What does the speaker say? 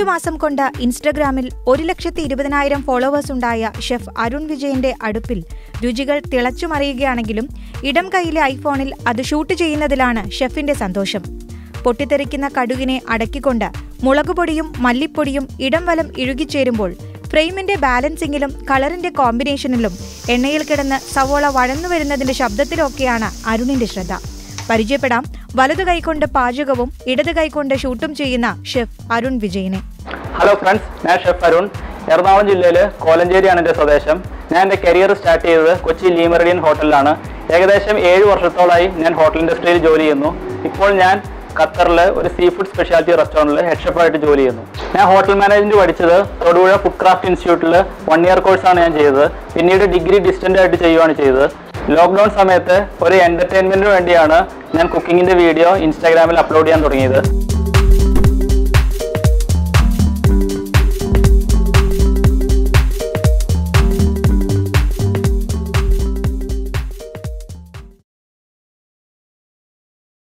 മാസം കൊണ്ട് ഇൻസ്റ്റഗ്രാമിൽ ഒരു ലക്ഷത്തി ഇരുപതിനായിരം ഫോളോവേഴ്സ് ഉണ്ടായ ഷെഫ് അരുൺ വിജയന്റെ അടുപ്പിൽ രുചികൾ തിളച്ചുമറിയുകയാണെങ്കിലും ഇടം കൈയിലെ ഐഫോണിൽ അത് ഷൂട്ട് ചെയ്യുന്നതിലാണ് ഷെഫിന്റെ സന്തോഷം പൊട്ടിത്തെറിക്കുന്ന കടുകിനെ അടക്കിക്കൊണ്ട് മുളകുപൊടിയും മല്ലിപ്പൊടിയും ഇടം വലം ഇഴുകിച്ചേരുമ്പോൾ ഫ്രെയിമിന്റെ ബാലൻസിങ്ങിലും കളറിന്റെ കോമ്പിനേഷനിലും എണ്ണയിൽ കിടന്ന് സവോള വഴന്നു വരുന്നതിന്റെ ശബ്ദത്തിലൊക്കെയാണ് അരുണിന്റെ ശ്രദ്ധ പരിചയപ്പെടാം വലതു കൈകൊണ്ട് പാചകവും ഇടത് കൈകൊണ്ട് ഷൂട്ടും ചെയ്യുന്ന ഷെഫ് അരുൺ വിജയനെ ഹലോ ഫ്രണ്ട്സ് ഞാൻ ഷെഫ് അരുൺ എറണാകുളം ജില്ലയിൽ കോലഞ്ചേരിയാണ് എൻ്റെ സ്വദേശം ഞാൻ എൻ്റെ കരിയർ സ്റ്റാർട്ട് ചെയ്തത് കൊച്ചി ലീമറിഡിയൻ ഹോട്ടലിലാണ് ഏകദേശം ഏഴ് വർഷത്തോളമായി ഞാൻ ഹോട്ടൽ ഇൻഡസ്ട്രിയിൽ ജോലി ചെയ്യുന്നു ഇപ്പോൾ ഞാൻ ഖത്തറിൽ ഒരു സീ ഫുഡ് സ്പെഷ്യാലിറ്റി റെസ്റ്റോറൻറ്റിൽ ഹെഡ് ഷെഫായിട്ട് ജോലി ചെയ്യുന്നു ഞാൻ ഹോട്ടൽ മാനേജ്മെൻറ്റ് പഠിച്ചത് തൊടുപുഴ ഫുഡ് ക്രാഫ്റ്റ് ഇൻസ്റ്റിറ്റ്യൂട്ടിൽ വൺ ഇയർ കോഴ്സാണ് ഞാൻ ചെയ്തത് പിന്നീട് ഡിഗ്രി ഡിസ്റ്റൻ്റ് ആയിട്ട് ചെയ്യുകയാണ് ചെയ്തത് ലോക്ക്ഡൗൺ സമയത്ത് ഒരു എൻ്റർടൈൻമെൻറ്റിന് വേണ്ടിയാണ് ഞാൻ കുക്കിങ്ങിൻ്റെ വീഡിയോ ഇൻസ്റ്റാഗ്രാമിൽ അപ്ലോഡ് ചെയ്യാൻ തുടങ്ങിയത്